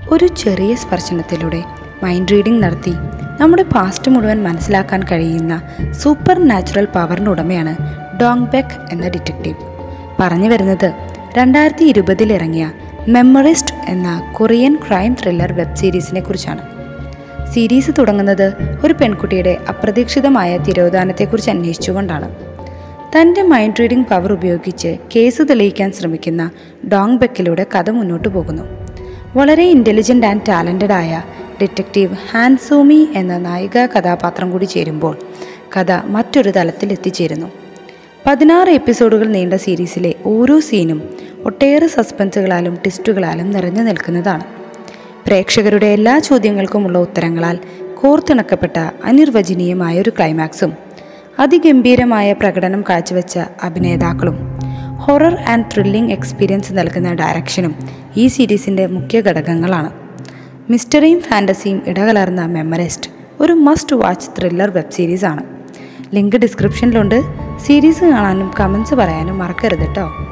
ഒരു ചെറിയ സ്പർശനത്തിലൂടെ mind reading നടത്തി നമ്മുടെ പാസ്റ്റ് മുഴുവൻ മനസ്സിലാക്കാൻ കഴിയുന്ന സൂപ്പർ നാച്ചുറൽ പവറിൻ്റെ ഉടമയാണ് ഡോങ് ബെക്ക് എന്ന ഡിറ്റക്റ്റീവ് പറഞ്ഞു വരുന്നത് രണ്ടായിരത്തി ഇരുപതിൽ ഇറങ്ങിയ മെമ്മറിസ്റ്റ് എന്ന കൊറിയൻ ക്രൈം ത്രില്ലർ വെബ് സീരീസിനെ കുറിച്ചാണ് സീരീസ് തുടങ്ങുന്നത് ഒരു പെൺകുട്ടിയുടെ അപ്രതീക്ഷിതമായ തിരോധാനത്തെക്കുറിച്ച് അന്വേഷിച്ചുകൊണ്ടാണ് തൻ്റെ മൈൻഡ് റീഡിംഗ് പവർ ഉപയോഗിച്ച് കേസ് തെളിയിക്കാൻ ശ്രമിക്കുന്ന ഡോങ് ബെക്കിലൂടെ കഥ മുന്നോട്ട് പോകുന്നു വളരെ ഇൻ്റലിജൻ്റ് ആൻഡ് ടാലൻറ്റഡ് ആയ ഡിറ്റക്റ്റീവ് ഹാൻസോമി എന്ന നായിക കഥാപാത്രം കൂടി ചേരുമ്പോൾ കഥ മറ്റൊരു തലത്തിൽ എത്തിച്ചേരുന്നു പതിനാറ് എപ്പിസോഡുകൾ നീണ്ട സീരീസിലെ ഓരോ സീനും ഒട്ടേറെ സസ്പെൻസുകളാലും ട്വിസ്റ്റുകളാലും നിറഞ്ഞു നിൽക്കുന്നതാണ് പ്രേക്ഷകരുടെ എല്ലാ ചോദ്യങ്ങൾക്കുമുള്ള ഉത്തരങ്ങളാൽ കോർത്തിണക്കപ്പെട്ട അനിർവചനീയമായ ഒരു ക്ലൈമാക്സും അതിഗംഭീരമായ പ്രകടനം കാഴ്ചവെച്ച അഭിനേതാക്കളും ഹൊറർ ആൻഡ് ത്രില്ലിംഗ് എക്സ്പീരിയൻസ് നൽകുന്ന ഡയറക്ഷനും ഈ സീരീസിൻ്റെ മുഖ്യ ഘടകങ്ങളാണ് മിസ്റ്ററിയും ഫാൻറ്റസിയും ഇടകലർന്ന മെമ്മറിസ്റ്റ് ഒരു മസ്റ്റ് വാച്ച് ത്രില്ലർ വെബ് സീരീസാണ് ലിങ്ക് ഡിസ്ക്രിപ്ഷനിലുണ്ട് സീരീസ് കാണാനും കമൻസ് പറയാനും മറക്കരുത് കേട്ടോ